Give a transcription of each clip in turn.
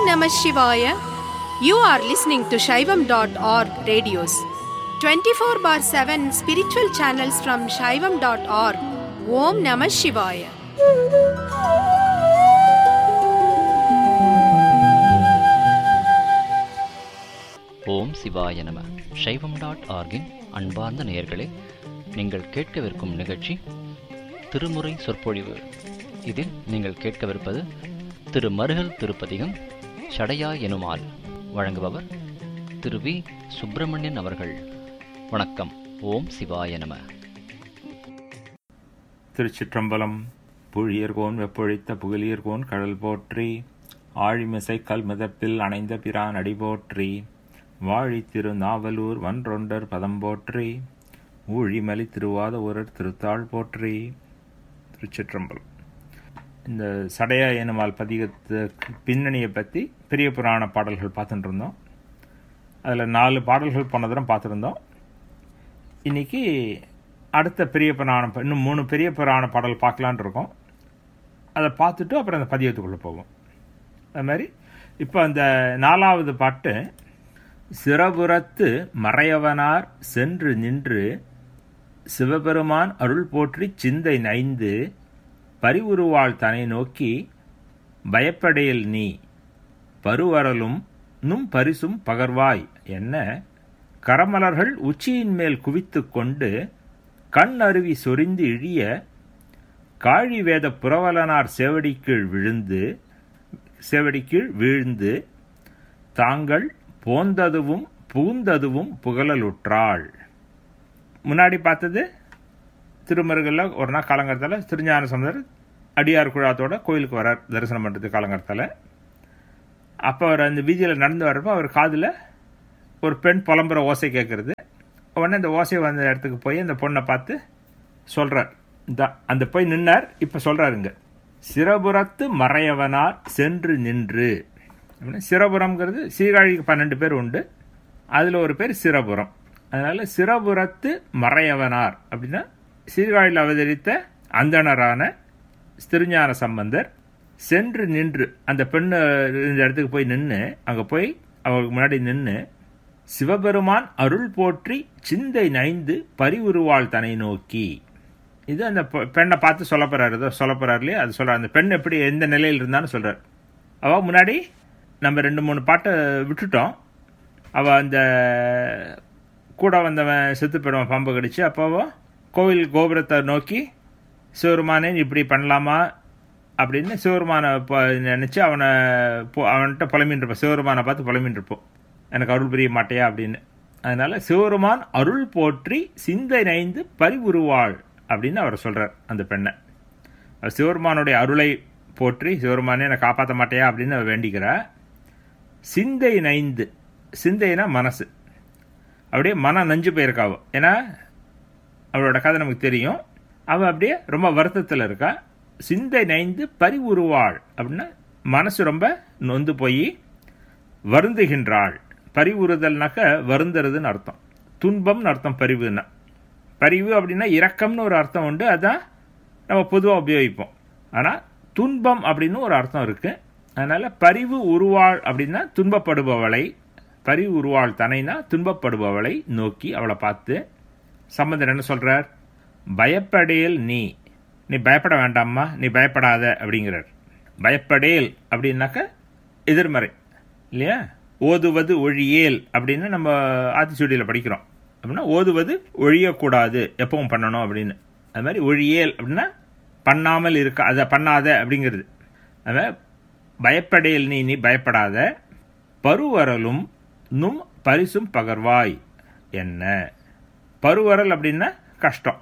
Namah Shivaya. You are listening to Shaivam.org radios. 24 bar 7 spiritual channels from Shaivam.org. Om Namah Shivaya. ஓம் சிவாய நம சைவம் dot ஆர்கின் அன்பார்ந்த நேயர்களே நீங்கள் கேட்கவிருக்கும் நிகழ்ச்சி திருமுறை சொற்பொழிவு இதில் நீங்கள் கேட்கவிருப்பது திரு மருகல் திருப்பதிகம் சடையா எனுமால் வழங்குபவர் திரு வி சுப்பிரமணியன் அவர்கள் வணக்கம் ஓம் சிவாய நம திருச்சிற்றம்பலம் புழியர்கோன் வெப்பொழித்த புகழியர்கோன் கடல் போற்றி ஆழிமிசை கல் மிதப்பில் அணைந்த பிரான் அடி போற்றி வாழி திரு நாவலூர் வன்றொண்டர் பதம் போற்றி ஊழிமலி திருவாத ஊரர் திருத்தாள் போற்றி திருச்சிற்றம்பலம் இந்த சடையா எனுமால் பதிகத்துக்கு பின்னணியை பற்றி பெரிய புராண பாடல்கள் பார்த்துட்டு இருந்தோம் அதில் நாலு பாடல்கள் போன தரம் பார்த்துருந்தோம் இன்னைக்கு அடுத்த பெரிய புராண இன்னும் மூணு பெரிய புராண பாடல் பார்க்கலான் இருக்கோம் அதை பார்த்துட்டு அப்புறம் அந்த பதியத்துக்குள்ளே போவோம் அது மாதிரி இப்போ அந்த நாலாவது பாட்டு சிறபுறத்து மறையவனார் சென்று நின்று சிவபெருமான் அருள் போற்றி சிந்தை நைந்து பரிவுருவாள் தனை நோக்கி பயப்படையில் நீ பருவரலும் நும் பரிசும் பகர்வாய் என்ன கரமலர்கள் உச்சியின் மேல் குவித்து கொண்டு கண் அருவி சொரிந்து இழிய காழி வேத புரவலனார் சேவடிக்கீழ் விழுந்து சேவடிக்கீழ் வீழ்ந்து தாங்கள் போந்ததுவும் புகுந்ததுவும் புகழலுற்றாள் முன்னாடி பார்த்தது திருமருகளில் ஒரு நாள் காலங்கரத்தில் திருஞான சமுதர் அடியார் குழாத்தோட கோயிலுக்கு வரார் தரிசனம் பண்ணுறது காலங்கரத்தில் அப்போ அவர் அந்த வீதியில் நடந்து வர்றப்போ அவர் காதில் ஒரு பெண் புலம்புற ஓசை கேட்குறது உடனே அந்த ஓசை வந்த இடத்துக்கு போய் அந்த பொண்ணை பார்த்து சொல்கிறார் இந்த அந்த போய் நின்னார் இப்போ சொல்கிறாருங்க சிறபுறத்து மறையவனார் சென்று நின்று அப்படின்னா சிறபுரம்ங்கிறது சீர்காழிக்கு பன்னெண்டு பேர் உண்டு அதில் ஒரு பேர் சிறபுரம் அதனால் சிறபுரத்து மறையவனார் அப்படின்னா சீர்காழியில் அவதரித்த அந்தணரான திருஞான சம்பந்தர் சென்று நின்று அந்த பெண்ணு இந்த இடத்துக்கு போய் நின்று அங்கே போய் அவங்களுக்கு முன்னாடி நின்று சிவபெருமான் அருள் போற்றி சிந்தை நைந்து பரிவுருவாள் தனை நோக்கி இது அந்த பெண்ணை பார்த்து சொல்ல போறாரு ஏதோ சொல்ல போறாரு இல்லையா அது சொல்ற அந்த பெண் எப்படி எந்த நிலையில் இருந்தான்னு சொல்றார் அவ முன்னாடி நம்ம ரெண்டு மூணு பாட்டை விட்டுட்டோம் அவ அந்த கூட வந்தவன் செத்து போயிடுவான் பாம்பு கடிச்சு அப்போவோ கோவில் கோபுரத்தை நோக்கி சிவருமானே இப்படி பண்ணலாமா அப்படின்னு சிவருமானை நினச்சி அவனை அவன்கிட்ட புலமின் இருப்போம் சிவருமானை பார்த்து புலமின் இருப்போம் எனக்கு அருள் புரிய மாட்டையா அப்படின்னு அதனால சிவருமான் அருள் போற்றி சிந்தை நைந்து பரிவுருவாள் அப்படின்னு அவர் சொல்றார் அந்த பெண்ணை சிவருமானுடைய அருளை போற்றி சிவருமானே என்னை காப்பாற்ற மாட்டையா அப்படின்னு அவர் வேண்டிக்கிறா சிந்தை நைந்து சிந்தைனா மனசு அப்படியே மனம் நஞ்சு போயிருக்காவோ ஏன்னா அவளோட கதை நமக்கு தெரியும் அவள் அப்படியே ரொம்ப வருத்தத்தில் இருக்கா சிந்தை நைந்து பரிவுருவாள் அப்படின்னா மனசு ரொம்ப நொந்து போய் வருந்துகின்றாள் பரிவுறுதல்னாக்க வருந்துறதுன்னு அர்த்தம் துன்பம்னு அர்த்தம் பரிவுன்னா பரிவு அப்படின்னா இரக்கம்னு ஒரு அர்த்தம் உண்டு அதான் நம்ம பொதுவாக உபயோகிப்போம் ஆனால் துன்பம் அப்படின்னு ஒரு அர்த்தம் இருக்கு அதனால பரிவு உருவாள் அப்படின்னா துன்பப்படுபவளை பரிவு உருவாள் தனைனா துன்பப்படுபவளை நோக்கி அவளை பார்த்து சம்பந்தர் என்ன சொல்றார் பயப்படேல் நீ நீ பயப்பட வேண்டாம்மா நீ பயப்படாத அப்படிங்கிறார் பயப்படேல் அப்படின்னாக்க எதிர்மறை இல்லையா ஓதுவது ஒழியேல் அப்படின்னு நம்ம ஆத்திச்சூடியில் படிக்கிறோம் அப்படின்னா ஓதுவது ஒழியக்கூடாது எப்பவும் பண்ணணும் அப்படின்னு அது மாதிரி ஒழியேல் அப்படின்னா பண்ணாமல் இருக்க அதை பண்ணாத அப்படிங்கிறது அது பயப்படையில் நீ நீ பயப்படாத பருவரலும் நும் பரிசும் பகர்வாய் என்ன பருவரல் அப்படின்னா கஷ்டம்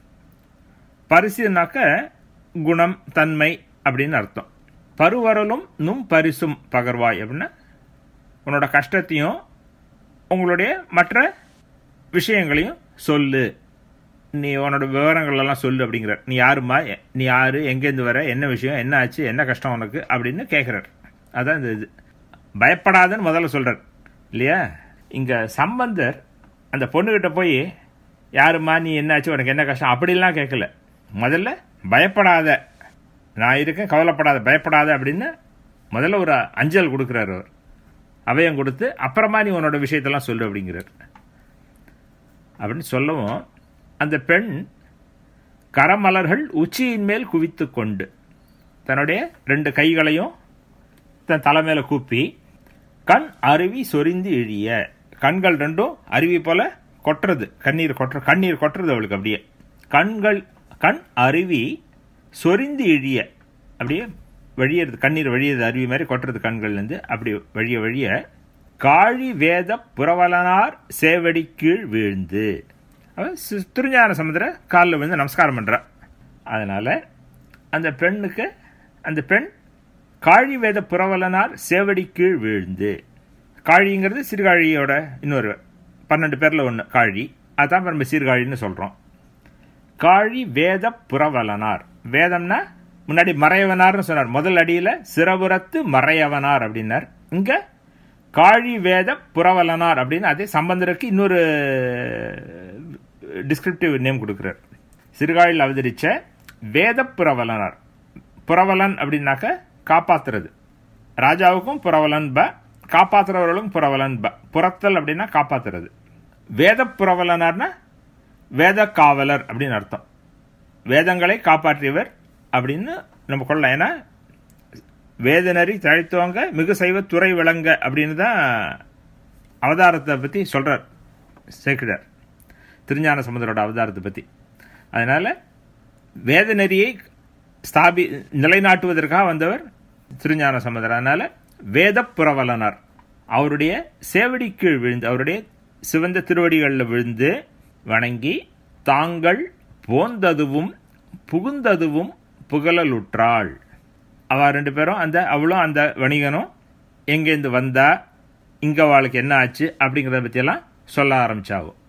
பரிசுனாக்க குணம் தன்மை அப்படின்னு அர்த்தம் பருவரலும் நும் பரிசும் பகர்வாய் அப்படின்னா உன்னோட கஷ்டத்தையும் உங்களுடைய மற்ற விஷயங்களையும் சொல்லு நீ உன்னோட விவரங்கள் எல்லாம் சொல்லு அப்படிங்கிறார் நீ யாருமா நீ யாரு எங்கேருந்து வர என்ன விஷயம் என்ன ஆச்சு என்ன கஷ்டம் உனக்கு அப்படின்னு கேட்குறார் அதான் இந்த இது பயப்படாதன்னு முதல்ல சொல்றார் இல்லையா இங்க சம்பந்தர் அந்த பொண்ணுகிட்ட போய் யாருமா நீ என்னாச்சு உனக்கு என்ன கஷ்டம் அப்படிலாம் கேட்கல முதல்ல பயப்படாத நான் இருக்கேன் கவலைப்படாத பயப்படாத அப்படின்னு முதல்ல ஒரு அஞ்சல் கொடுக்குறாரு அவர் அபயம் கொடுத்து அப்புறமா நீ உன்னோட விஷயத்தெல்லாம் சொல்லு அப்படிங்கிறார் அப்படின்னு சொல்லவும் அந்த பெண் கரமலர்கள் உச்சியின் மேல் குவித்து கொண்டு தன்னுடைய ரெண்டு கைகளையும் தன் தலை மேல கூப்பி கண் அருவி சொரிந்து இழிய கண்கள் ரெண்டும் அருவி போல கொட்டுறது கண்ணீர் கொட்டுற கண்ணீர் கொட்டுறது அவளுக்கு அப்படியே கண்கள் கண் அருவி சொரிந்து இழிய அப்படியே வழியறது கண்ணீர் வழியது அருவி மாதிரி கொட்டுறது கண்கள்லேருந்து அப்படி வழிய வழிய காழி வேத புரவலனார் சேவடி கீழ் வீழ்ந்து அவன் சி- திருஞான சமுதிர காலில் விழுந்து நமஸ்காரம் பண்றா அதனால அந்த பெண்ணுக்கு அந்த பெண் காழி வேத புரவலனார் சேவடி கீழ் வீழ்ந்து காழிங்கிறது சிறுகாழியோட இன்னொரு பன்னெண்டு பேர்ல ஒன்று காழி அதான் இப்ப நம்ம சீர்காழின்னு சொல்றோம் காழி வேத புரவலனார் வேதம்னா முன்னாடி மறையவனார்னு சொன்னார் முதல் அடியில சிறபுரத்து மறையவனார் அப்படின்னார் இங்க காழி வேத புரவலனார் அப்படின்னு அதே சம்பந்தருக்கு இன்னொரு டிஸ்கிரிப்டிவ் நேம் கொடுக்கிறார் சிறுகாழில் அவதரிச்ச வேத புரவலனார் புரவலன் அப்படின்னாக்க காப்பாத்துறது ராஜாவுக்கும் புரவலன் ப காப்பாத்துறவர்களுக்கும் புரவலன் ப புறத்தல் அப்படின்னா காப்பாத்துறது வேத புரவலனார்னா வேத காவலர் அப்படின்னு அர்த்தம் வேதங்களை காப்பாற்றியவர் அப்படின்னு நம்ம கொள்ளலாம் ஏன்னா வேதனரி தழைத்துவங்க மிகு சைவ துறை விளங்க அப்படின்னு தான் அவதாரத்தை பற்றி சொல்றார் சேக்கிடார் திருஞான சமுதரோட அவதாரத்தை பற்றி அதனால வேத நெறியை ஸ்தாபி நிலைநாட்டுவதற்காக வந்தவர் திருஞான சமுதர் அதனால வேத புரவலனார் அவருடைய சேவடி கீழ் விழுந்து அவருடைய சிவந்த திருவடிகளில் விழுந்து வணங்கி தாங்கள் போந்ததுவும் புகுந்ததுவும் புகழலுற்றாள் அவ ரெண்டு பேரும் அந்த அவளும் அந்த வணிகனும் எங்கேருந்து வந்தா இங்க அவளுக்கு என்ன ஆச்சு அப்படிங்கிறத பற்றியெல்லாம் சொல்ல ஆரம்பிச்சாவும்